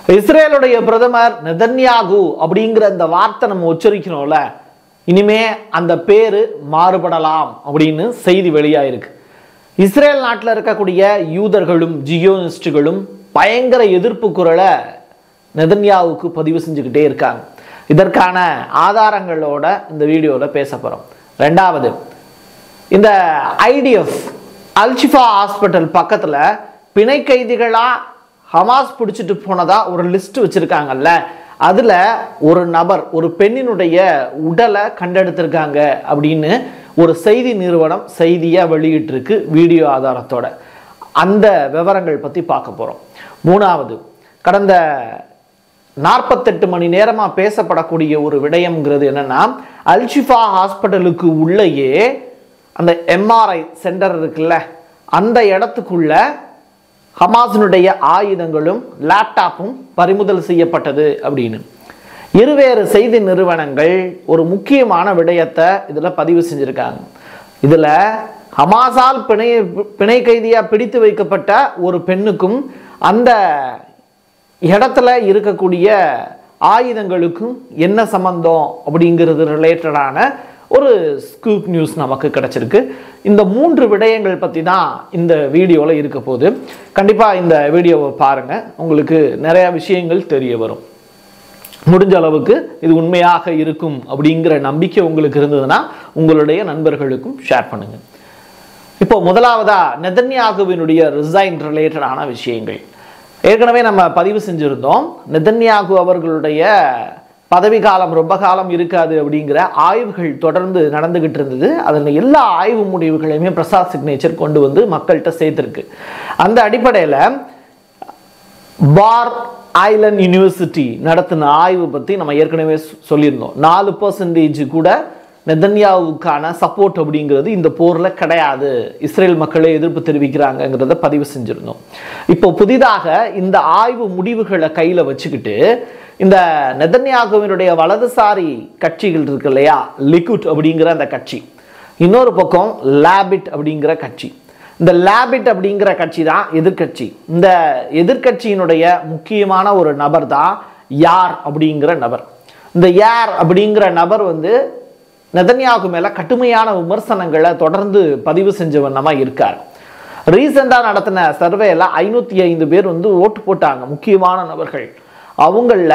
இஸ்ரேலுடைய பிரதமர் நெதன்யாகு அப்படிங்கிற அந்த வார்த்தை நம்ம உச்சரிக்கணும்ல இனிமே அந்த பேரு மாறுபடலாம் அப்படின்னு செய்தி வெளியாயிருக்கு இஸ்ரேல் நாட்டில் இருக்கக்கூடிய யூதர்களும் ஜியோனிஸ்டுகளும் பயங்கர எதிர்ப்பு குரலை நெதன்யாவுக்கு பதிவு செஞ்சுக்கிட்டே இருக்காங்க இதற்கான ஆதாரங்களோட இந்த வீடியோவில் பேச போகிறோம் ரெண்டாவது இந்த ஐடிஎஃப் அல்ஷிஃபா ஹாஸ்பிட்டல் பக்கத்தில் பிணை கைதிகளாக ஹமாஸ் பிடிச்சிட்டு போனதா ஒரு லிஸ்ட் வச்சுருக்காங்கல்ல அதில் ஒரு நபர் ஒரு பெண்ணினுடைய உடலை கண்டெடுத்திருக்காங்க அப்படின்னு ஒரு செய்தி நிறுவனம் செய்தியாக வெளியிட்டிருக்கு வீடியோ ஆதாரத்தோட அந்த விவரங்கள் பற்றி பார்க்க போகிறோம் மூணாவது கடந்த நாற்பத்தெட்டு மணி நேரமாக பேசப்படக்கூடிய ஒரு விடயம்ங்கிறது என்னன்னா அல்ஷிஃபா ஹாஸ்பிட்டலுக்கு உள்ளேயே அந்த எம்ஆர்ஐ சென்டர் இருக்குல்ல அந்த இடத்துக்குள்ள ஹமாஸினுடைய ஆயுதங்களும் லேப்டாப்பும் பறிமுதல் செய்யப்பட்டது அப்படின்னு இருவேறு செய்தி நிறுவனங்கள் ஒரு முக்கியமான விடயத்தை இதில் பதிவு செஞ்சுருக்காங்க இதில் ஹமாஸால் பிணை பிணை கைதியாக பிடித்து வைக்கப்பட்ட ஒரு பெண்ணுக்கும் அந்த இடத்துல இருக்கக்கூடிய ஆயுதங்களுக்கும் என்ன சம்பந்தம் அப்படிங்கிறது ரிலேட்டடான ஒரு ஸ்கூப் நியூஸ் நமக்கு கிடைச்சிருக்கு இந்த மூன்று விடயங்கள் பற்றி தான் இந்த வீடியோவில் இருக்க போகுது கண்டிப்பாக இந்த வீடியோவை பாருங்கள் உங்களுக்கு நிறைய விஷயங்கள் தெரிய வரும் முடிஞ்ச அளவுக்கு இது உண்மையாக இருக்கும் அப்படிங்கிற நம்பிக்கை உங்களுக்கு இருந்ததுன்னா உங்களுடைய நண்பர்களுக்கும் ஷேர் பண்ணுங்க இப்போ முதலாவதா நெதன்யாகுவினுடைய ரிசைன் ரிலேட்டடான விஷயங்கள் ஏற்கனவே நம்ம பதிவு செஞ்சிருந்தோம் நெதன்யாகு அவர்களுடைய பதவி காலம் ரொம்ப காலம் இருக்காது அப்படிங்கிற ஆய்வுகள் தொடர்ந்து நடந்துகிட்டு இருந்தது அதில் எல்லா ஆய்வு முடிவுகளையுமே பிரசாத் சிக்னேச்சர் கொண்டு வந்து மக்கள்கிட்ட சேர்த்துருக்கு அந்த அடிப்படையில் பார் ஐலண்ட் யூனிவர்சிட்டி நடத்தின ஆய்வு பற்றி நம்ம ஏற்கனவே சொ- சொல்லியிருந்தோம் நாலு பர்சன்டேஜ் கூட நெதன்யாவுக்கான சப்போர்ட் அப்படிங்கிறது இந்த போரில் கிடையாது இஸ்ரேல் மக்களே எதிர்ப்பு தெரிவிக்கிறாங்கங்கிறத பதிவு செஞ்சுருந்தோம் இப்போ புதிதாக இந்த ஆய்வு முடிவுகளை கையில் வச்சுக்கிட்டு இந்த நெதன்யாகுவினுடைய வலதுசாரி கட்சிகள் இருக்கு இல்லையா லிக்குட் அப்படிங்கிற அந்த கட்சி இன்னொரு பக்கம் லேபிட் அப்படிங்கிற கட்சி இந்த லேபிட் அப்படிங்கிற கட்சி தான் எதிர்க்கட்சி இந்த எதிர்க்கட்சியினுடைய முக்கியமான ஒரு நபர் தான் யார் அப்படிங்கிற நபர் இந்த யார் அப்படிங்கிற நபர் வந்து நெதன்யாகு மேல கடுமையான விமர்சனங்களை தொடர்ந்து பதிவு செஞ்ச வண்ணமா இருக்கார் ரீசெண்டாக நடத்தின சர்வேல ஐநூற்றி ஐந்து பேர் வந்து ஓட்டு போட்டாங்க முக்கியமான நபர்கள் அவங்கள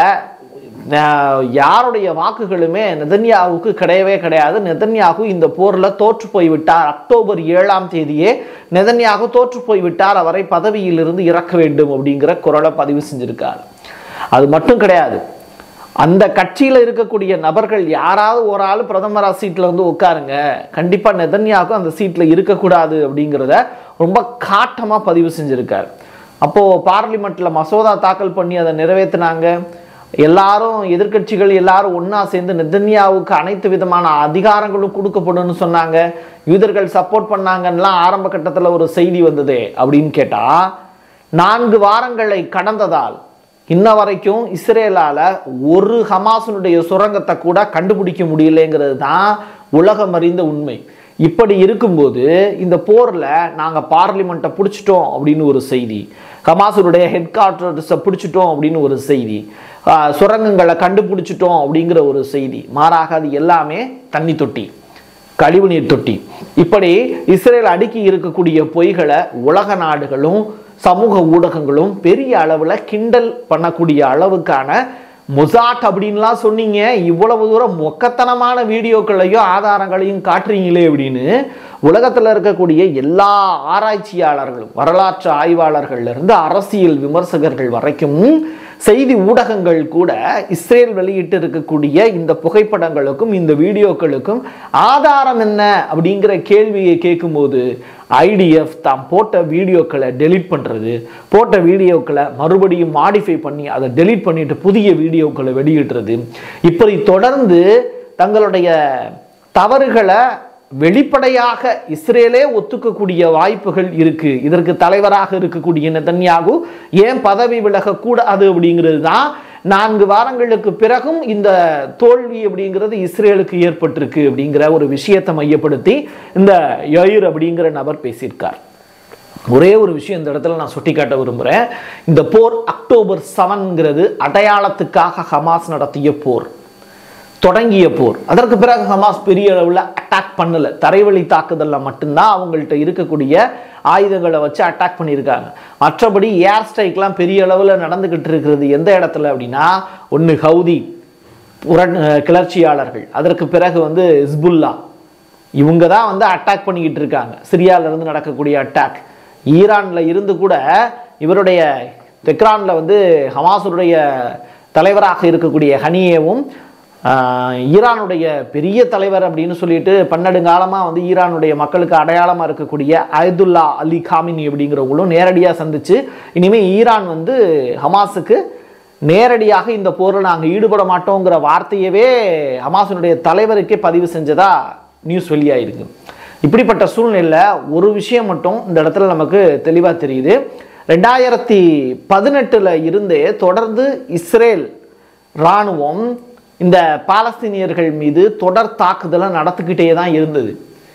அஹ், யாருடைய வாக்குகளுமே நெதன்யாவுக்கு கிடையவே கிடையாது நெதன்யாகு இந்த போரில் தோற்று போய்விட்டார் அக்டோபர் ஏழாம் தேதியே நெதன்யாகு தோற்று போய்விட்டார் அவரை பதவியிலிருந்து இறக்க வேண்டும் அப்படிங்கிற குரலை பதிவு செஞ்சிருக்கார் அது மட்டும் கிடையாது அந்த கட்சியில் இருக்கக்கூடிய நபர்கள் யாராவது ஒரு ஆள் பிரதமரா சீட்டில் வந்து உட்காருங்க கண்டிப்பாக நெதன்யாவுக்கு அந்த சீட்டில் இருக்கக்கூடாது அப்படிங்கிறத ரொம்ப காட்டமாக பதிவு செஞ்சுருக்கார் அப்போது பார்லிமெண்ட்டில் மசோதா தாக்கல் பண்ணி அதை நிறைவேற்றினாங்க எல்லாரும் எதிர்க்கட்சிகள் எல்லாரும் ஒன்றா சேர்ந்து நெதன்யாவுக்கு அனைத்து விதமான அதிகாரங்களும் கொடுக்கப்படும்னு சொன்னாங்க யூதர்கள் சப்போர்ட் பண்ணாங்கன்னெலாம் ஆரம்ப கட்டத்தில் ஒரு செய்தி வந்ததே அப்படின்னு கேட்டால் நான்கு வாரங்களை கடந்ததால் இன்ன வரைக்கும் இஸ்ரேலால ஒரு ஹமாஸினுடைய சுரங்கத்தை கூட கண்டுபிடிக்க முடியலைங்கிறது தான் உலகம் அறிந்த உண்மை இப்படி இருக்கும்போது இந்த போரில் நாங்கள் பார்லிமெண்ட்டை பிடிச்சிட்டோம் அப்படின்னு ஒரு செய்தி ஹமாஸுடைய ஹெட் குவார்ட்டர்ஸை பிடிச்சிட்டோம் அப்படின்னு ஒரு செய்தி ஆஹ் சுரங்கங்களை கண்டுபிடிச்சிட்டோம் அப்படிங்கிற ஒரு செய்தி மாறாக அது எல்லாமே தண்ணி தொட்டி கழிவுநீர் தொட்டி இப்படி இஸ்ரேல் அடுக்கி இருக்கக்கூடிய பொய்களை உலக நாடுகளும் சமூக ஊடகங்களும் பெரிய அளவில் கிண்டல் பண்ணக்கூடிய அளவுக்கான மொசாட் அப்படின்லாம் சொன்னீங்க இவ்வளவு தூரம் மொக்கத்தனமான வீடியோக்களையும் ஆதாரங்களையும் காட்டுறீங்களே அப்படின்னு உலகத்தில் இருக்கக்கூடிய எல்லா ஆராய்ச்சியாளர்களும் வரலாற்று ஆய்வாளர்கள்ல இருந்து அரசியல் விமர்சகர்கள் வரைக்கும் செய்தி ஊடகங்கள் கூட இஸ்ரேல் வெளியிட்டு இருக்கக்கூடிய இந்த புகைப்படங்களுக்கும் இந்த வீடியோக்களுக்கும் ஆதாரம் என்ன அப்படிங்கிற கேள்வியை கேட்கும்போது ஐடிஎஃப் தாம் போட்ட வீடியோக்களை டெலீட் பண்ணுறது போட்ட வீடியோக்களை மறுபடியும் மாடிஃபை பண்ணி அதை டெலீட் பண்ணிட்டு புதிய வீடியோக்களை வெளியிடுறது இப்படி தொடர்ந்து தங்களுடைய தவறுகளை வெளிப்படையாக இஸ்ரேலே ஒத்துக்கக்கூடிய வாய்ப்புகள் இருக்கு இதற்கு தலைவராக இருக்கக்கூடிய நெதன்யாகு ஏன் பதவி விலக கூடாது அப்படிங்கிறது தான் நான்கு வாரங்களுக்கு பிறகும் இந்த தோல்வி அப்படிங்கிறது இஸ்ரேலுக்கு ஏற்பட்டிருக்கு அப்படிங்கிற ஒரு விஷயத்தை மையப்படுத்தி இந்த யயிர் அப்படிங்கிற நபர் பேசியிருக்கார் ஒரே ஒரு விஷயம் இந்த இடத்துல நான் சுட்டிக்காட்ட விரும்புகிறேன் இந்த போர் அக்டோபர் செவன்ங்கிறது அடையாளத்துக்காக ஹமாஸ் நடத்திய போர் தொடங்கிய போர் அதற்கு பிறகு ஹமாஸ் பெரிய அளவில் அட்டாக் பண்ணல தரைவழி தாக்குதலில் மட்டும்தான் அவங்கள்ட்ட இருக்கக்கூடிய ஆயுதங்களை வச்சு அட்டாக் பண்ணியிருக்காங்க மற்றபடி ஏர் ஸ்ட்ரைக்லாம் பெரிய அளவில் நடந்துக்கிட்டு இருக்கிறது எந்த இடத்துல அப்படின்னா ஒன்று ஹவுதி புரண் கிளர்ச்சியாளர்கள் அதற்கு பிறகு வந்து ஹிஸ்புல்லா இவங்க தான் வந்து அட்டாக் பண்ணிக்கிட்டு இருக்காங்க சிரியால இருந்து நடக்கக்கூடிய அட்டாக் ஈரான்ல இருந்து கூட இவருடைய தெக்ரான்ல வந்து ஹமாஸுடைய தலைவராக இருக்கக்கூடிய ஹனியேவும் ஆஹ், ஈரானுடைய பெரிய தலைவர் அப்படின்னு சொல்லிட்டு பன்னெடுங்காலமாக வந்து ஈரானுடைய மக்களுக்கு அடையாளமாக இருக்கக்கூடிய அயதுல்லா அலி காமினி அப்படிங்கிறவங்களும் நேரடியாக சந்திச்சு இனிமேல் ஈரான் வந்து ஹமாஸுக்கு நேரடியாக இந்த போரில் நாங்கள் ஈடுபட மாட்டோங்கிற வார்த்தையவே ஹமாஸினுடைய தலைவருக்கே பதிவு செஞ்சதா நியூஸ் வெளியாயிருக்கு இப்படிப்பட்ட சூழ்நிலையில் ஒரு விஷயம் மட்டும் இந்த இடத்துல நமக்கு தெளிவாக தெரியுது ரெண்டாயிரத்தி பதினெட்டில் இருந்தே தொடர்ந்து இஸ்ரேல் இராணுவம் இந்த பாலஸ்தீனியர்கள் மீது தொடர் தாக்குதலை நடத்திக்கிட்டே தான் இருந்தது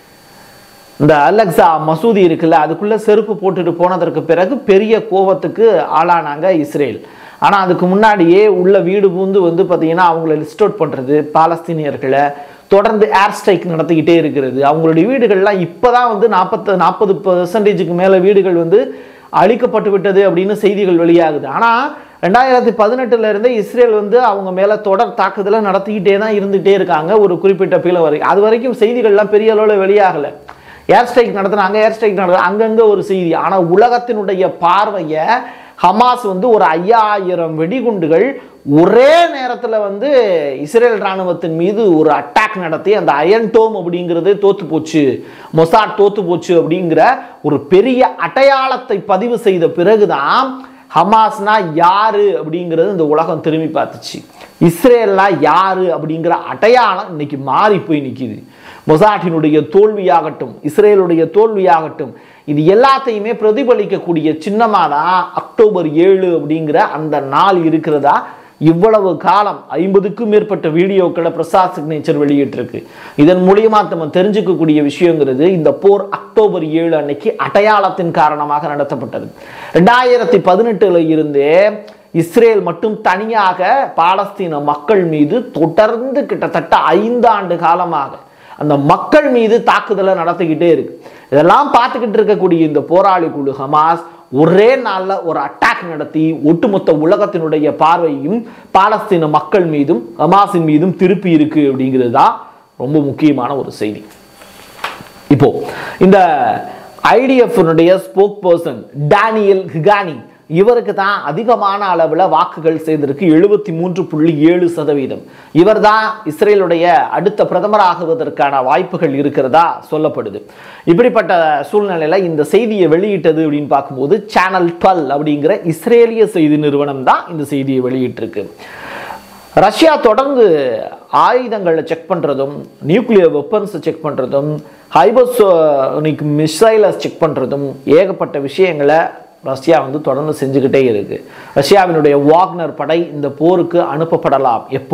இந்த அலெக்சா மசூதி இருக்குல்ல அதுக்குள்ள செருப்பு போட்டுட்டு போனதற்கு பிறகு பெரிய கோபத்துக்கு ஆளானாங்க இஸ்ரேல் ஆனால் அதுக்கு முன்னாடியே உள்ள வீடு பூந்து வந்து பார்த்தீங்கன்னா அவங்கள லிஸ்ட் அவுட் பண்ணுறது பாலஸ்தீனியர்களை தொடர்ந்து ஏர் ஸ்ட்ரைக் நடத்திக்கிட்டே இருக்கிறது அவங்களுடைய வீடுகள்லாம் இப்போ தான் வந்து நாற்பத்து நாற்பது பர்சன்டேஜுக்கு மேலே வீடுகள் வந்து அழிக்கப்பட்டு விட்டது அப்படின்னு செய்திகள் வெளியாகுது ஆனால் ரெண்டாயிரத்தி பதினெட்டுல இருந்தே இஸ்ரேல் வந்து அவங்க மேலே தொடர் தாக்குதலை நடத்திக்கிட்டே தான் இருந்துகிட்டே இருக்காங்க ஒரு குறிப்பிட்ட பில வரை அது வரைக்கும் செய்திகள்லாம் பெரிய அளவில் வெளியாகலை ஏர் ஸ்ட்ரைக் நடத்துனாங்க ஏர் ஸ்ட்ரைக் நடத்துறாங்க அங்கங்கே ஒரு செய்தி ஆனால் உலகத்தினுடைய பார்வையை ஹமாஸ் வந்து ஒரு ஐயாயிரம் வெடிகுண்டுகள் ஒரே நேரத்தில் வந்து இஸ்ரேல் ராணுவத்தின் மீது ஒரு அட்டாக் நடத்தி அந்த அயன் டோம் அப்படிங்கிறதே தோத்து போச்சு மொசாட் தோத்து போச்சு அப்படிங்கிற ஒரு பெரிய அடையாளத்தை பதிவு செய்த பிறகுதான் ஹமாஸ்னா யாரு அப்படிங்கிறது இந்த உலகம் திரும்பி பார்த்துச்சு இஸ்ரேல்னா யாரு அப்படிங்கிற அடையாளம் இன்னைக்கு மாறி போய் நிற்கிது மொசாட்டினுடைய தோல்வியாகட்டும் இஸ்ரேலுடைய தோல்வியாகட்டும் இது எல்லாத்தையுமே பிரதிபலிக்கக்கூடிய சின்னமாக தான் அக்டோபர் ஏழு அப்படிங்கிற அந்த நாள் இருக்கிறதா இவ்வளவு காலம் ஐம்பதுக்கும் மேற்பட்ட வீடியோக்களை பிரசாத் சிக்னேச்சர் வெளியிட்டிருக்கு இதன் மூலியமா நம்ம தெரிஞ்சுக்கக்கூடிய விஷயங்கிறது இந்த போர் அக்டோபர் ஏழு அன்னைக்கு அடையாளத்தின் காரணமாக நடத்தப்பட்டது ரெண்டாயிரத்தி பதினெட்டுல இருந்தே இஸ்ரேல் மட்டும் தனியாக பாலஸ்தீன மக்கள் மீது தொடர்ந்து கிட்டத்தட்ட ஐந்தாண்டு காலமாக அந்த மக்கள் மீது தாக்குதலை நடத்திக்கிட்டே இருக்கு இதெல்லாம் பார்த்துக்கிட்டு இருக்கக்கூடிய இந்த போராளி குழு ஹமாஸ் ஒரே நாள்ல ஒரு அட்டாக் நடத்தி ஒட்டுமொத்த உலகத்தினுடைய பார்வையும் பாலஸ்தீன மக்கள் மீதும் ஹமாஸின் மீதும் திருப்பி இருக்கு அப்படிங்கிறது தான் ரொம்ப முக்கியமான ஒரு செய்தி இப்போ இந்த ஐடிஎஃப்னுடைய ஸ்போக் பர்சன் டேனியல் ஹிகானி இவருக்கு தான் அதிகமான அளவில் வாக்குகள் செய்திருக்கு எழுபத்தி மூன்று புள்ளி ஏழு சதவீதம் இவர் தான் இஸ்ரேலுடைய அடுத்த பிரதமராகுவதற்கான வாய்ப்புகள் இருக்கிறதா சொல்லப்படுது இப்படிப்பட்ட சூழ்நிலையில் இந்த செய்தியை வெளியிட்டது அப்படின்னு பார்க்கும்போது சேனல் டுவெல் அப்படிங்கிற இஸ்ரேலிய செய்தி நிறுவனம் தான் இந்த செய்தியை வெளியிட்டிருக்கு ரஷ்யா தொடர்ந்து ஆயுதங்களை செக் பண்ணுறதும் நியூக்ளியர் வெப்பன்ஸை செக் பண்ணுறதும் ஹைபோசோனிக் மிசைலை செக் பண்ணுறதும் ஏகப்பட்ட விஷயங்களை ரஷ்யா வந்து தொடர்ந்து செஞ்சுக்கிட்டே இருக்கு ரஷ்யாவினுடைய வாக்னர் படை இந்த போருக்கு அனுப்பப்படலாம் எப்போ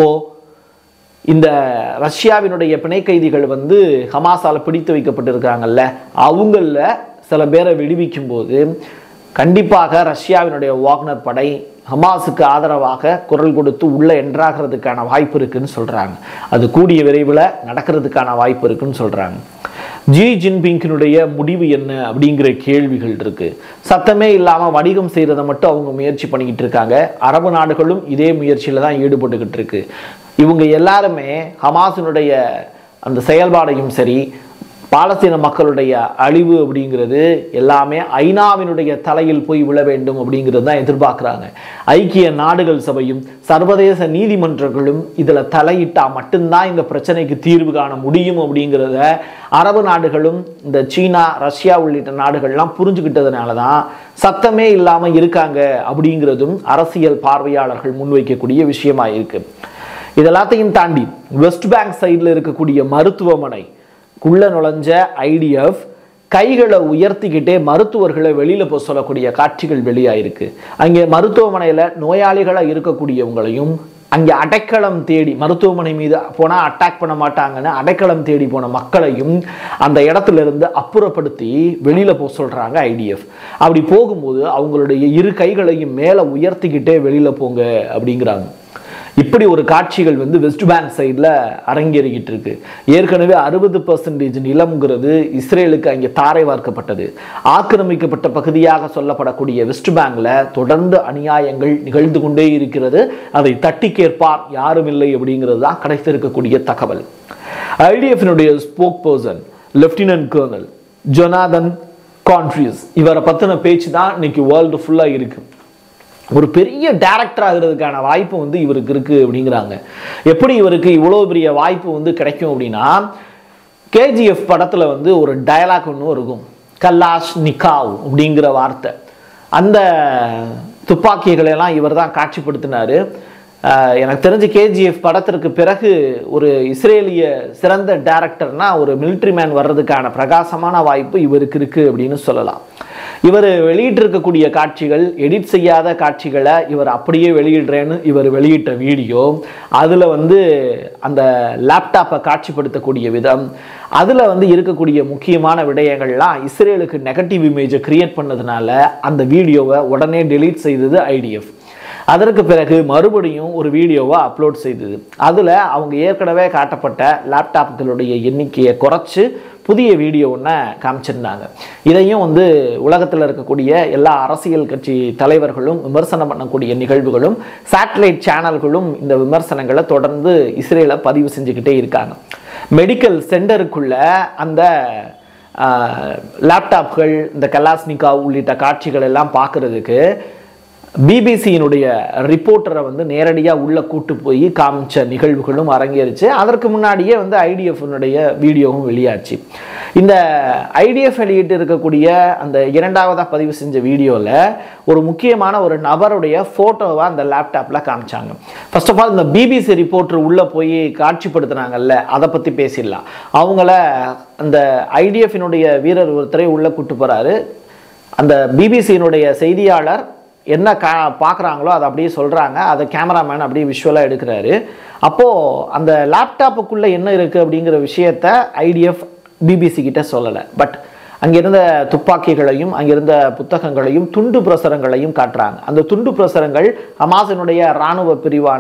இந்த ரஷ்யாவினுடைய பிணை கைதிகள் வந்து ஹமாஸால் பிடித்து வைக்கப்பட்டிருக்காங்கல்ல அவங்கள சில பேரை விடுவிக்கும் போது கண்டிப்பாக ரஷ்யாவினுடைய வாக்னர் படை ஹமாஸுக்கு ஆதரவாக குரல் கொடுத்து உள்ள என்றாகிறதுக்கான வாய்ப்பு இருக்குன்னு சொல்றாங்க அது கூடிய விரைவில் நடக்கிறதுக்கான வாய்ப்பு இருக்குன்னு சொல்றாங்க ஜி ஜின்பிங்கினுடைய முடிவு என்ன அப்படிங்கிற கேள்விகள் இருக்கு சத்தமே இல்லாம வணிகம் செய்யறதை மட்டும் அவங்க முயற்சி பண்ணிக்கிட்டு இருக்காங்க அரபு நாடுகளும் இதே முயற்சியில தான் ஈடுபட்டுக்கிட்டு இருக்கு இவங்க எல்லாருமே ஹமாஸினுடைய அந்த செயல்பாடையும் சரி பாலஸ்தீன மக்களுடைய அழிவு அப்படிங்கிறது எல்லாமே ஐநாவினுடைய தலையில் போய் விழ வேண்டும் அப்படிங்கிறது தான் எதிர்பார்க்குறாங்க ஐக்கிய நாடுகள் சபையும் சர்வதேச நீதிமன்றங்களும் இதில் தலையிட்டா மட்டும்தான் இந்த பிரச்சனைக்கு தீர்வு காண முடியும் அப்படிங்கிறத அரபு நாடுகளும் இந்த சீனா ரஷ்யா உள்ளிட்ட நாடுகள்லாம் புரிஞ்சுக்கிட்டதுனால தான் சத்தமே இல்லாமல் இருக்காங்க அப்படிங்கிறதும் அரசியல் பார்வையாளர்கள் முன்வைக்கக்கூடிய விஷயமா இருக்கு இதெல்லாத்தையும் தாண்டி வெஸ்ட் பேங்க் சைடில் இருக்கக்கூடிய மருத்துவமனை குள்ள நுழைஞ்ச ஐடிஎஃப் கைகளை உயர்த்திக்கிட்டே மருத்துவர்களை வெளியில போக சொல்லக்கூடிய காட்சிகள் வெளியாயிருக்கு அங்கே மருத்துவமனையில் நோயாளிகளாக இருக்கக்கூடியவங்களையும் அங்கே அடைக்கலம் தேடி மருத்துவமனை மீது போனால் அட்டாக் பண்ண மாட்டாங்கன்னு அடைக்கலம் தேடி போன மக்களையும் அந்த இடத்துல இருந்து அப்புறப்படுத்தி வெளியில போக சொல்றாங்க ஐடிஎஃப் அப்படி போகும்போது அவங்களுடைய இரு கைகளையும் மேலே உயர்த்திக்கிட்டே வெளியில போங்க அப்படிங்கிறாங்க இப்படி ஒரு காட்சிகள் வந்து வெஸ்ட் பேங்க் சைடில் அரங்கேறிக்கிட்டு இருக்கு ஏற்கனவே அறுபது பர்சன்டேஜ் நிலம்ங்கிறது இஸ்ரேலுக்கு அங்கே தாரை வார்க்கப்பட்டது ஆக்கிரமிக்கப்பட்ட பகுதியாக சொல்லப்படக்கூடிய வெஸ்ட் பேங்க்ல தொடர்ந்து அநியாயங்கள் நிகழ்ந்து கொண்டே இருக்கிறது அதை தட்டி கேட்பார் யாரும் இல்லை அப்படிங்கிறது தான் கிடைத்திருக்கக்கூடிய தகவல் ஐடிஎஃபினுடைய spokesperson lieutenant colonel Jonathan Conricus இவரை பற்றின பேச்சு தான் இன்னைக்கு வேர்ல்டு ஃபுல்லாக இருக்கு ஒரு பெரிய டேரக்டர் ஆகிறதுக்கான வாய்ப்பு வந்து இவருக்கு இருக்கு அப்படிங்கிறாங்க எப்படி இவருக்கு இவ்வளோ பெரிய வாய்ப்பு வந்து கிடைக்கும் அப்படின்னா கேஜிஎஃப் படத்தில் வந்து ஒரு டயலாக் ஒன்று இருக்கும் கல்லாஷ் நிக்காவ் அப்படிங்கிற வார்த்தை அந்த துப்பாக்கிகளை எல்லாம் இவர் தான் காட்சிப்படுத்தினாரு அஹ் எனக்கு தெரிஞ்சு கேஜிஎஃப் படத்திற்கு பிறகு ஒரு இஸ்ரேலிய சிறந்த டேரக்டர்னா ஒரு மிலிட்ரி மேன் வர்றதுக்கான பிரகாசமான வாய்ப்பு இவருக்கு இருக்கு அப்படின்னு சொல்லலாம் இவர் வெளியிட்டிருக்கக்கூடிய காட்சிகள் எடிட் செய்யாத காட்சிகளை இவர் அப்படியே வெளியிடுறேன்னு இவர் வெளியிட்ட வீடியோ அதில் வந்து அந்த லேப்டாப்பை காட்சிப்படுத்தக்கூடிய விதம் அதில் வந்து இருக்கக்கூடிய முக்கியமான விடயங்கள்லாம் இஸ்ரேலுக்கு நெகட்டிவ் இமேஜை கிரியேட் பண்ணதுனால அந்த வீடியோவை உடனே டெலீட் செய்தது ஐடிஎஃப் அதற்கு பிறகு மறுபடியும் ஒரு வீடியோவை அப்லோட் செய்தது அதில் அவங்க ஏற்கனவே காட்டப்பட்ட லேப்டாப்களுடைய எண்ணிக்கையை குறைச்சு புதிய வீடியோ ஒன்று காமிச்சிருந்தாங்க இதையும் வந்து உலகத்தில் இருக்கக்கூடிய எல்லா அரசியல் கட்சி தலைவர்களும் விமர்சனம் பண்ணக்கூடிய நிகழ்வுகளும் சேட்டலைட் சேனல்களும் இந்த விமர்சனங்களை தொடர்ந்து இஸ்ரேலை பதிவு செஞ்சுக்கிட்டே இருக்காங்க மெடிக்கல் சென்டருக்குள்ள அந்த லேப்டாப்கள் இந்த கலாஸ்னிகா உள்ளிட்ட காட்சிகள் எல்லாம் பார்க்கறதுக்கு பிபிசியினுடைய ரிப்போர்ட்டரை வந்து நேரடியாக உள்ள கூட்டு போய் காமிச்ச நிகழ்வுகளும் அரங்கேறிச்சு அதற்கு முன்னாடியே வந்து ஐடிஎஃப்னுடைய வீடியோவும் வெளியாச்சு இந்த ஐடிஎஃப் வெளியிட்டு இருக்கக்கூடிய அந்த இரண்டாவதாக பதிவு செஞ்ச வீடியோவில் ஒரு முக்கியமான ஒரு நபருடைய ஃபோட்டோவை அந்த லேப்டாப்பில் காமிச்சாங்க ஃபர்ஸ்ட் ஆஃப் ஆல் இந்த பிபிசி ரிப்போர்ட்டர் உள்ளே போய் காட்சிப்படுத்தினாங்கல்ல அதை பற்றி பேசிடலாம் அவங்கள அந்த ஐடிஎஃபினுடைய வீரர் ஒருத்தரை உள்ளே கூட்டு போகிறாரு அந்த பிபிசியினுடைய செய்தியாளர் என்ன கா பார்க்குறாங்களோ அதை அப்படியே சொல்கிறாங்க அதை கேமராமேன் அப்படியே விஷுவலாக எடுக்கிறாரு அப்போது அந்த லேப்டாப்புக்குள்ளே என்ன இருக்குது அப்படிங்கிற விஷயத்த ஐடிஎஃப் பிபிசி கிட்ட சொல்லலை பட் அங்கிருந்த துப்பாக்கிகளையும் அங்கிருந்த புத்தகங்களையும் துண்டு பிரசுரங்களையும் காட்டுறாங்க அந்த துண்டு பிரசுரங்கள் ஹமாஸினுடைய இராணுவ பிரிவான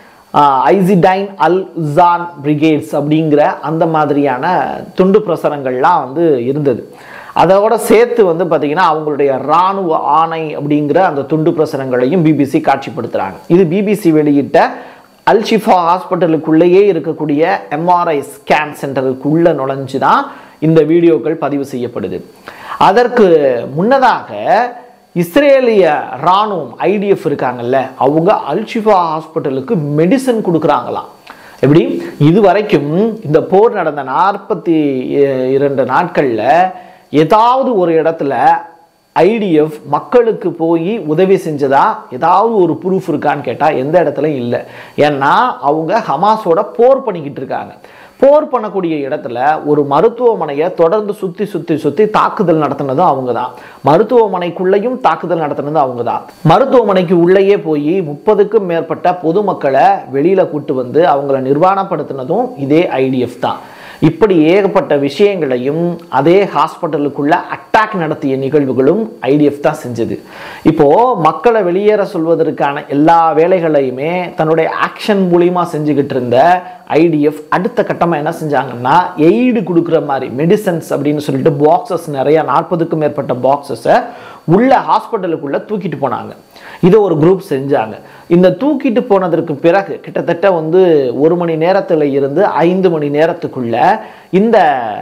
ஐசிடைன் அல் ஜான் பிரிகேட்ஸ் அப்படிங்கிற அந்த மாதிரியான துண்டு பிரசுரங்கள்லாம் வந்து இருந்தது அதோட சேர்த்து வந்து பார்த்தீங்கன்னா அவங்களுடைய இராணுவ ஆணை அப்படிங்கிற அந்த துண்டு பிரசுரங்களையும் பிபிசி காட்சிப்படுத்துகிறாங்க இது பிபிசி வெளியிட்ட அல்ஷிஃபா ஹாஸ்பிட்டலுக்குள்ளேயே இருக்கக்கூடிய எம்ஆர்ஐ ஸ்கேன் சென்டருக்குள்ளே நுழைஞ்சு தான் இந்த வீடியோக்கள் பதிவு செய்யப்படுது அதற்கு முன்னதாக இஸ்ரேலிய இராணுவம் ஐடிஎஃப் இருக்காங்கல்ல அவங்க அல்ஷிஃபா ஹாஸ்பிட்டலுக்கு மெடிசன் கொடுக்குறாங்களாம் எப்படி இது வரைக்கும் இந்த போர் நடந்த நாற்பத்தி இரண்டு நாட்களில் ஏதாவது ஒரு இடத்துல ஐடிஎஃப் மக்களுக்கு போய் உதவி செஞ்சதா ஏதாவது ஒரு ப்ரூஃப் இருக்கான்னு கேட்டால் எந்த இடத்துலையும் இல்லை ஏன்னா அவங்க ஹமாஸோட போர் பண்ணிக்கிட்டு இருக்காங்க போர் பண்ணக்கூடிய இடத்துல ஒரு மருத்துவமனையை தொடர்ந்து சுற்றி சுற்றி சுற்றி தாக்குதல் நடத்தினதும் அவங்க தான் மருத்துவமனைக்குள்ளேயும் தாக்குதல் நடத்தினதும் அவங்க தான் மருத்துவமனைக்கு உள்ளேயே போய் முப்பதுக்கும் மேற்பட்ட பொதுமக்களை வெளியில் கூட்டு வந்து அவங்கள நிர்வாணப்படுத்தினதும் இதே ஐடிஎஃப் தான் இப்படி ஏகப்பட்ட விஷயங்களையும் அதே ஹாஸ்பிட்டலுக்குள்ள அட்டாக் நடத்திய நிகழ்வுகளும் ஐடிஎஃப் தான் செஞ்சது இப்போ மக்களை வெளியேற சொல்வதற்கான எல்லா வேலைகளையுமே தன்னுடைய ஆக்ஷன் மூலியமா செஞ்சுக்கிட்டு இருந்த ஐடிஎஃப் அடுத்த கட்டமாக என்ன செஞ்சாங்கன்னா எய்டு கொடுக்குற மாதிரி மெடிசன்ஸ் அப்படின்னு சொல்லிட்டு பாக்ஸஸ் நிறைய நாற்பதுக்கும் மேற்பட்ட பாக்ஸஸை உள்ள ஹாஸ்பிட்டலுக்குள்ள தூக்கிட்டு போனாங்க இதை ஒரு குரூப் செஞ்சாங்க இந்த தூக்கிட்டு போனதற்கு பிறகு கிட்டத்தட்ட வந்து ஒரு மணி நேரத்தில் இருந்து ஐந்து மணி நேரத்துக்குள்ள இந்த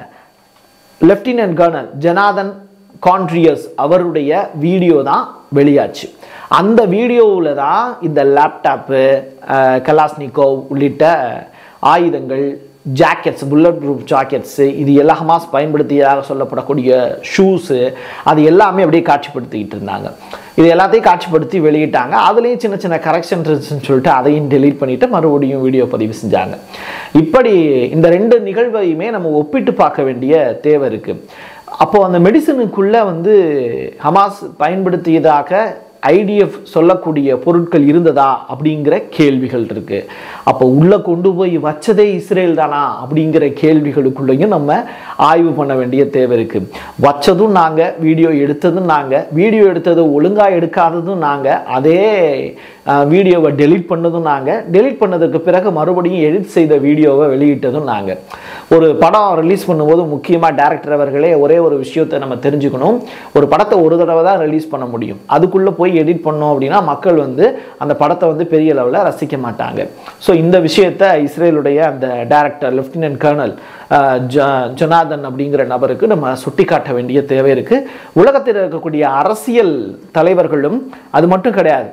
லெப்டினன்ட் கர்னல் ஜனாதன் கான்ட்ரியஸ் அவருடைய வீடியோ தான் வெளியாச்சு அந்த வீடியோவில் தான் இந்த லேப்டாப்பு கலாஸ்னிகோவ் உள்ளிட்ட ஆயுதங்கள் ஜாக்கெட்ஸ் புல்லட் ப்ரூஃப் ஜாக்கெட்ஸு இது எல்லாம் ஹமாஸ் பயன்படுத்தியதாக சொல்லப்படக்கூடிய ஷூஸு அது எல்லாமே அப்படியே காட்சிப்படுத்திக்கிட்டு இருந்தாங்க இது எல்லாத்தையும் காட்சிப்படுத்தி வெளியிட்டாங்க அதுலேயும் சின்ன சின்ன கரெக்ஷன் இருந்துச்சுன்னு சொல்லிட்டு அதையும் டெலீட் பண்ணிவிட்டு மறுபடியும் வீடியோ பதிவு செஞ்சாங்க இப்படி இந்த ரெண்டு நிகழ்வையுமே நம்ம ஒப்பிட்டு பார்க்க வேண்டிய தேவை இருக்குது அப்போது அந்த மெடிசனுக்குள்ளே வந்து ஹமாஸ் பயன்படுத்தியதாக ஐடிஎஃப் சொல்லக்கூடிய பொருட்கள் இருந்ததா அப்படிங்கிற கேள்விகள் இருக்கு அப்போ உள்ள கொண்டு போய் வச்சதே இஸ்ரேல் தானா அப்படிங்கிற கேள்விகளுக்குள்ளேயும் நம்ம ஆய்வு பண்ண வேண்டிய தேவை இருக்கு வச்சதும் நாங்க வீடியோ எடுத்ததும் நாங்க வீடியோ எடுத்தது ஒழுங்கா எடுக்காததும் நாங்க அதே வீடியோவை டெலீட் பண்ணதும் நாங்க டெலீட் பண்ணதுக்கு பிறகு மறுபடியும் எடிட் செய்த வீடியோவை வெளியிட்டதும் நாங்க ஒரு படம் ரிலீஸ் பண்ணும்போது முக்கியமாக டேரக்டர் அவர்களே ஒரே ஒரு விஷயத்தை நம்ம தெரிஞ்சுக்கணும் ஒரு படத்தை ஒரு தடவை தான் ரிலீஸ் பண்ண முடியும் அதுக்குள்ளே போய் எடிட் பண்ணோம் அப்படின்னா மக்கள் வந்து அந்த படத்தை வந்து பெரிய லெவலில் ரசிக்க மாட்டாங்க ஸோ இந்த விஷயத்தை இஸ்ரேலுடைய அந்த டேரக்டர் லெஃப்டினன்ட் கர்னல் ஜொனாதன் அப்படிங்கிற நபருக்கு நம்ம சுட்டி காட்ட வேண்டிய தேவை இருக்கு உலகத்தில் இருக்கக்கூடிய அரசியல் தலைவர்களும் அது மட்டும் கிடையாது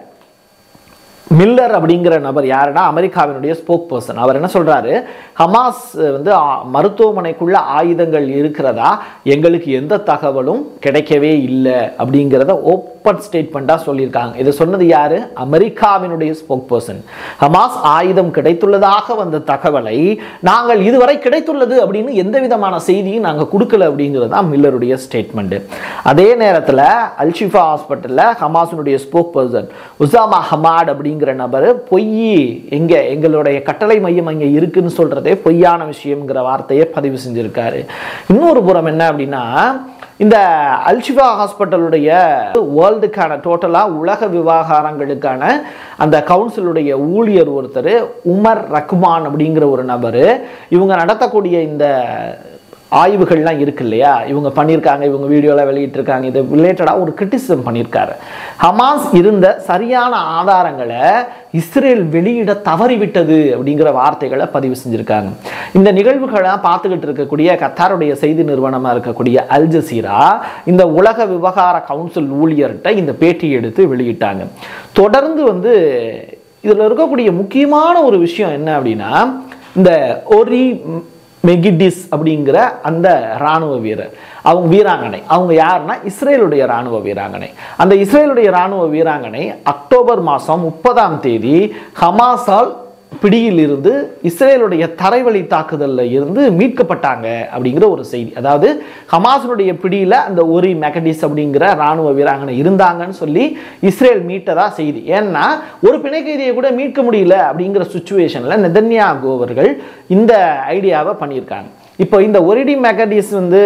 மில்லர் அப்படிங்கிற நபர் யாருன்னா அமெரிக்காவினுடைய ஸ்போக் பர்சன் அவர் என்ன சொல்றாரு ஹமாஸ் வந்து ஆ- மருத்துவமனைக்குள்ள ஆயுதங்கள் இருக்கிறதா எங்களுக்கு எந்த தகவலும் கிடைக்கவே இல்லை அப்படிங்கிறத ஓப்பன் ஸ்டேட்மெண்ட்டாக சொல்லியிருக்காங்க இதை சொன்னது யாரு அமெரிக்காவினுடைய ஸ்போக் பர்சன் ஹமாஸ் ஆயுதம் கிடைத்துள்ளதாக வந்த தகவலை நாங்கள் இதுவரை கிடைத்துள்ளது அப்படின்னு எந்த விதமான செய்தியும் நாங்கள் கொடுக்கல அப்படிங்கிறது தான் மில்லருடைய ஸ்டேட்மெண்ட் அதே நேரத்தில் அல்ஷிஃபா ஹாஸ்பிட்டலில் ஹமாஸினுடைய ஸ்போக் பர்சன் உசாமா ஹமாட் அப்படிங்கிற நபர் பொய் எங்க எங்களுடைய கட்டளை மையம் அங்கே இருக்குன்னு சொல்றதே பொய்யான விஷயம்ங்கிற வார்த்தையை பதிவு செஞ்சிருக்காரு இன்னொரு புறம் என்ன அப்படின்னா இந்த அல்ஷிஃபா ஹாஸ்பிட்டலுடைய வேர்ல்டுக்கான டோட்டலாக உலக விவகாரங்களுக்கான அந்த கவுன்சிலுடைய ஊழியர் ஒருத்தர் உமர் ரஹ்மான் அப்படிங்கிற ஒரு நபர் இவங்க நடத்தக்கூடிய இந்த ஆய்வுகள்லாம் இருக்கு இல்லையா இவங்க பண்ணியிருக்காங்க இவங்க வீடியோலாம் வெளியிட்டிருக்காங்க இது ரிலேட்டடாக ஒரு கிரிட்டிசிசம் பண்ணியிருக்காரு ஹமாஸ் இருந்த சரியான ஆதாரங்களை இஸ்ரேல் வெளியிட தவறிவிட்டது அப்படிங்கிற வார்த்தைகளை பதிவு செஞ்சிருக்காங்க இந்த நிகழ்வுகளை பார்த்துக்கிட்டு இருக்கக்கூடிய கத்தாருடைய செய்தி நிறுவனமாக இருக்கக்கூடிய அல் ஜசீரா இந்த உலக விவகார கவுன்சில் ஊழியர்கிட்ட இந்த பேட்டி எடுத்து வெளியிட்டாங்க தொடர்ந்து வந்து இதில் இருக்கக்கூடிய முக்கியமான ஒரு விஷயம் என்ன அப்படின்னா இந்த ஒரி மெகிடிஸ் அப்படிங்கிற அந்த இராணுவ வீரர் அவங்க வீராங்கனை அவங்க யாருன்னா இஸ்ரேலுடைய இராணுவ வீராங்கனை அந்த இஸ்ரேலுடைய இராணுவ வீராங்கனை அக்டோபர் மாதம் முப்பதாம் தேதி ஹமாஸால் பிடியில் இருந்து இஸ்ரேலுடைய தரைவழி தாக்குதல்ல இருந்து மீட்கப்பட்டாங்க அப்படிங்கிற ஒரு செய்தி அதாவது ஹமாஸினுடைய பிடியில அந்த ஒரி மெகடிஸ் அப்படிங்கிற ராணுவ வீராங்கனை இருந்தாங்கன்னு சொல்லி இஸ்ரேல் மீட்டதா செய்தி ஏன்னா ஒரு பிணை கைதியை கூட மீட்க முடியல அப்படிங்கிற சுச்சுவேஷன்ல நெதன்யாகு அவர்கள் இந்த ஐடியாவை பண்ணியிருக்காங்க இப்போ இந்த ஒரிடி மெகடிஸ் வந்து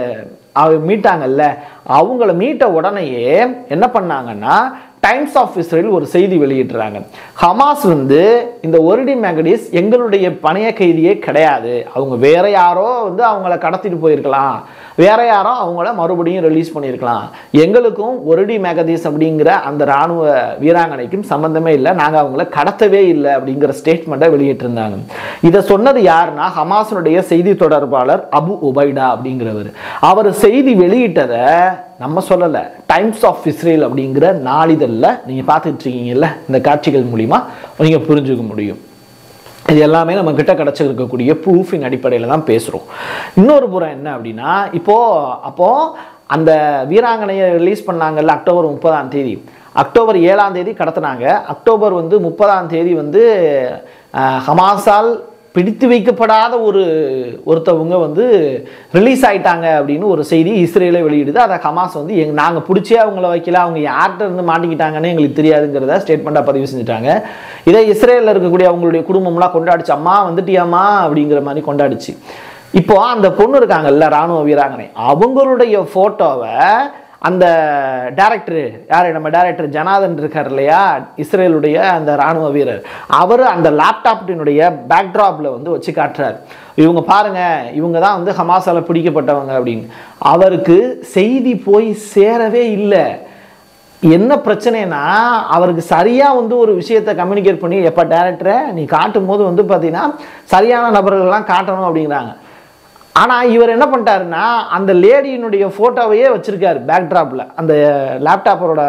அவ மீட்டாங்கல்ல அவங்கள மீட்ட உடனேயே என்ன பண்ணாங்கன்னா டைம்ஸ் ஆஃப் இஸ்ரேல் ஒரு செய்தி வெளியிடுறாங்க ஹமாஸ் வந்து இந்த ஒரிடி மெகடிஸ் எங்களுடைய பணைய கைதியே கிடையாது அவங்க வேற யாரோ வந்து அவங்கள கடத்திட்டு போயிருக்கலாம் வேற யாரோ அவங்கள மறுபடியும் ரிலீஸ் பண்ணியிருக்கலாம் எங்களுக்கும் ஒரிடி மெகடிஸ் அப்படிங்கிற அந்த ராணுவ வீராங்கனைக்கும் சம்பந்தமே இல்லை நாங்கள் அவங்கள கடத்தவே இல்லை அப்படிங்கிற ஸ்டேட்மெண்ட்டை வெளியிட்டிருந்தாங்க இதை சொன்னது யாருன்னா ஹமாஸினுடைய செய்தி தொடர்பாளர் அபு உபைடா அப்படிங்கிறவர் அவர் செய்தி வெளியிட்டதை நம்ம சொல்லலை டைம்ஸ் ஆஃப் இஸ்ரேல் அப்படிங்கிற நாளிதழில் நீங்கள் பார்த்துட்டு இருக்கீங்கல்ல இந்த காட்சிகள் மூலிமா நீங்கள் புரிஞ்சுக்க முடியும் இது எல்லாமே நம்ம கிட்ட கிடைச்சிருக்கக்கூடிய ப்ரூஃபின் அடிப்படையில் தான் பேசுகிறோம் இன்னொரு புறம் என்ன அப்படின்னா இப்போ அப்போ அந்த வீராங்கனையை ரிலீஸ் பண்ணாங்கல்ல அக்டோபர் முப்பதாம் தேதி அக்டோபர் ஏழாம் தேதி கடத்தினாங்க அக்டோபர் வந்து முப்பதாம் தேதி வந்து அஹ், ஹமாஸால் பிடித்து வைக்கப்படாத ஒரு ஒருத்தவங்க வந்து ரிலீஸ் ஆயிட்டாங்க அப்படின்னு ஒரு செய்தி இஸ்ரேலே வெளியிடுது அதை ஹமாஸ் வந்து எங் நாங்கள் பிடிச்சே அவங்கள வைக்கல அவங்க யார்கிட்ட இருந்து மாட்டிக்கிட்டாங்கன்னு எங்களுக்கு தெரியாதுங்கிறத ஸ்டேட்மெண்ட்டாக பதிவு செஞ்சுட்டாங்க இதை இஸ்ரேலில் இருக்கக்கூடிய அவங்களுடைய குடும்பம்லாம் கொண்டாடிச்சு அம்மா வந்துட்டியாம்மா அப்படிங்கிற மாதிரி கொண்டாடிச்சு இப்போ அந்த பொண்ணு இருக்காங்கல்ல ராணுவ வீராங்கனை அவங்களுடைய ஃபோட்டோவை அந்த டேரக்டர் யார் நம்ம டேரக்டர் ஜனாதன் இருக்கார் இல்லையா இஸ்ரேலுடைய அந்த ராணுவ வீரர் அவர் அந்த லேப்டாப்பினுடைய பேக்ட்ராப்பில் வந்து வச்சு காட்டுறார் இவங்க பாருங்க இவங்க தான் வந்து ஹமாஸால பிடிக்கப்பட்டவங்க அப்படின்னு அவருக்கு செய்தி போய் சேரவே இல்லை என்ன பிரச்சனைனா அவருக்கு சரியாக வந்து ஒரு விஷயத்தை கம்யூனிகேட் பண்ணி எப்போ டேரக்டரை நீ காட்டும் போது வந்து பார்த்தீங்கன்னா சரியான நபர்கள்லாம் காட்டணும் அப்படிங்கிறாங்க ஆனால் இவர் என்ன பண்ணிட்டாருன்னா அந்த லேடியினுடைய ஃபோட்டோவையே வச்சிருக்காரு பேக்ட்ராப்பில் அந்த லேப்டாப்பரோட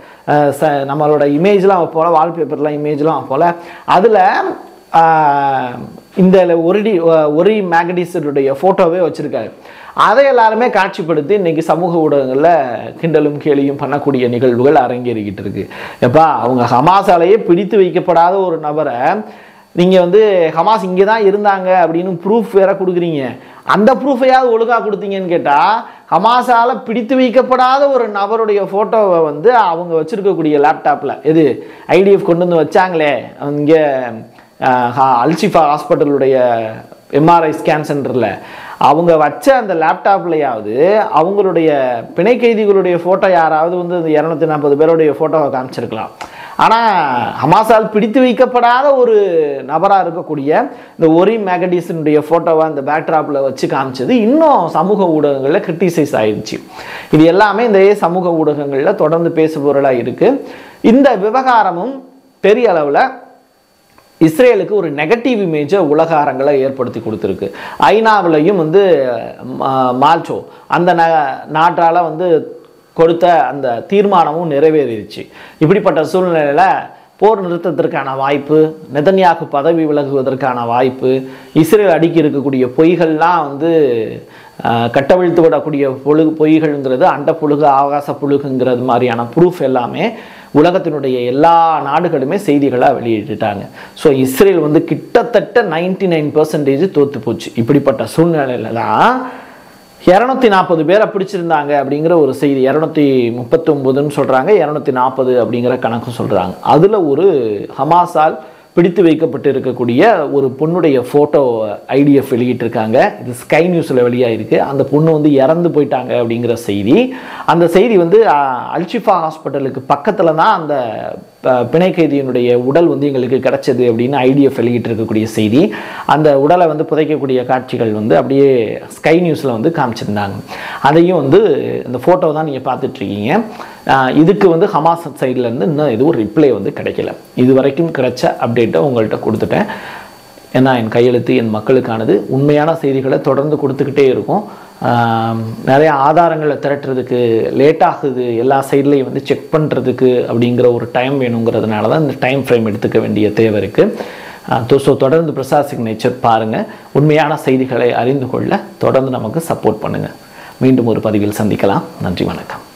நம்மளோட இமேஜ்லாம் போல வால்பேப்பர்லாம் இமேஜ்லாம் போல அதில் இந்த ஒரிடி ஒரி மேகடிஸனுடைய ஃபோட்டோவே வச்சிருக்காரு அதை எல்லாருமே காட்சிப்படுத்தி இன்னைக்கு சமூக ஊடகங்களில் கிண்டலும் கேலியும் பண்ணக்கூடிய நிகழ்வுகள் அரங்கேறிக்கிட்டு இருக்கு எப்பா அவங்க ஹமாசாலேயே பிடித்து வைக்கப்படாத ஒரு நபரை நீங்கள் வந்து ஹமாஸ் இங்கே தான் இருந்தாங்க அப்படின்னு ப்ரூஃப் வேற கொடுக்குறீங்க அந்த ப்ரூஃபையாவது ஒழுங்காக கொடுத்தீங்கன்னு கேட்டால் ஹமாஸால் பிடித்து வைக்கப்படாத ஒரு நபருடைய ஃபோட்டோவை வந்து அவங்க வச்சுருக்கக்கூடிய லேப்டாப்பில் எது ஐடிஎஃப் கொண்டு வந்து வச்சாங்களே இங்கே அல்சிஃபா ஹாஸ்பிட்டலுடைய எம்ஆர்ஐ ஸ்கேன் சென்டரில் அவங்க வச்ச அந்த லேப்டாப்லையாவது அவங்களுடைய பிணை கைதிகளுடைய ஃபோட்டோ யாராவது வந்து இந்த இரநூத்தி நாற்பது பேருடைய ஃபோட்டோவை காமிச்சிருக்கலாம் ஆனால் ஹமாஸால் பிடித்து வைக்கப்படாத ஒரு நபராக இருக்கக்கூடிய இந்த ஒரி மேகடிஸினுடைய ஃபோட்டோவை அந்த பேக்ட்ராப்பில் வச்சு காமிச்சது இன்னும் சமூக ஊடகங்களில் கிரிட்டிசைஸ் ஆயிடுச்சு இது எல்லாமே இந்த சமூக ஊடகங்களில் தொடர்ந்து பேசுபொருளாக இருக்குது இந்த விவகாரமும் பெரிய அளவில் இஸ்ரேலுக்கு ஒரு நெகட்டிவ் இமேஜை உலக அரங்களை ஏற்படுத்தி கொடுத்துருக்கு ஐநாவிலையும் வந்து மா- மால்டோ அந்த ந நாட்டால் வந்து கொடுத்த அந்த தீர்மானமும் நிறைவேறிடுச்சு இப்படிப்பட்ட சூழ்நிலையில் போர் நிறுத்தத்திற்கான வாய்ப்பு நெதன்யாகு பதவி விலகுவதற்கான வாய்ப்பு இஸ்ரேல் அடுக்கி இருக்கக்கூடிய பொய்கள்லாம் வந்து ஆஹ், கட்டவிழ்த்து விடக்கூடிய பொழு பொய்கள்ங்கிறது அண்ட புழுகு ஆகாச புழுகுங்கிறது மாதிரியான ப்ரூஃப் எல்லாமே உலகத்தினுடைய எல்லா நாடுகளுமே செய்திகளாக வெளியிட்டுட்டாங்க ஸோ இஸ்ரேல் வந்து கிட்டத்தட்ட நைன்டி நைன் பர்சன்டேஜ் தோத்து போச்சு இப்படிப்பட்ட சூழ்நிலையில தான் இரநூத்தி நாற்பது பேரை பிடிச்சிருந்தாங்க அப்படிங்கிற ஒரு செய்தி இரநூத்தி முப்பத்தி ஒன்பதுன்னு சொல்கிறாங்க இரநூத்தி நாற்பது அப்படிங்கிற கணக்கும் சொல்கிறாங்க அதில் ஒரு ஹமாஸால் பிடித்து வைக்கப்பட்டு இருக்கக்கூடிய ஒரு பொண்ணுடைய ஃபோட்டோ ஐடிஎஃப் வெளியிட்டிருக்காங்க இது ஸ்கை நியூஸில் வெளியாயிருக்கு அந்த பொண்ணு வந்து இறந்து போயிட்டாங்க அப்படிங்கிற செய்தி அந்த செய்தி வந்து அஹ், அல்ஷிஃபா ஹாஸ்பிட்டலுக்கு பக்கத்தில் தான் அந்த ப- பிணை கைதியினுடைய உடல் வந்து எங்களுக்கு கிடைச்சது அப்படின்னு ஐடிஎஃப் வெளியிட்டு இருக்கக்கூடிய செய்தி அந்த உடலை வந்து புதைக்கக்கூடிய காட்சிகள் வந்து அப்படியே ஸ்கை நியூஸில் வந்து காமிச்சிருந்தாங்க அதையும் வந்து இந்த ஃபோட்டோ தான் நீங்கள் பார்த்துட்ருக்கீங்க இதுக்கு வந்து ஹமாஸ் சைட்லேருந்து இன்னும் எதுவும் ரிப்ளை வந்து கிடைக்கல இது வரைக்கும் கிடைச்ச அப்டேட்டை உங்கள்கிட்ட கொடுத்துட்டேன் ஏன்னா என் கையெழுத்து என் மக்களுக்கானது உண்மையான செய்திகளை தொடர்ந்து கொடுத்துக்கிட்டே இருக்கும் ஆம், நிறைய ஆதாரங்களை திரட்டுறதுக்கு லேட் ஆகுது எல்லா சைட்லையும் வந்து செக் பண்ணுறதுக்கு அப்படிங்கிற ஒரு டைம் வேணுங்கிறதுனால தான் இந்த டைம் ஃப்ரேம் எடுத்துக்க வேண்டிய தேவை இருக்குது ஸோ தொடர்ந்து பிரசாத் சிக்னேச்சர் பாருங்கள் உண்மையான செய்திகளை அறிந்து கொள்ள தொடர்ந்து நமக்கு சப்போர்ட் பண்ணுங்கள் மீண்டும் ஒரு பதிவில் சந்திக்கலாம் நன்றி வணக்கம்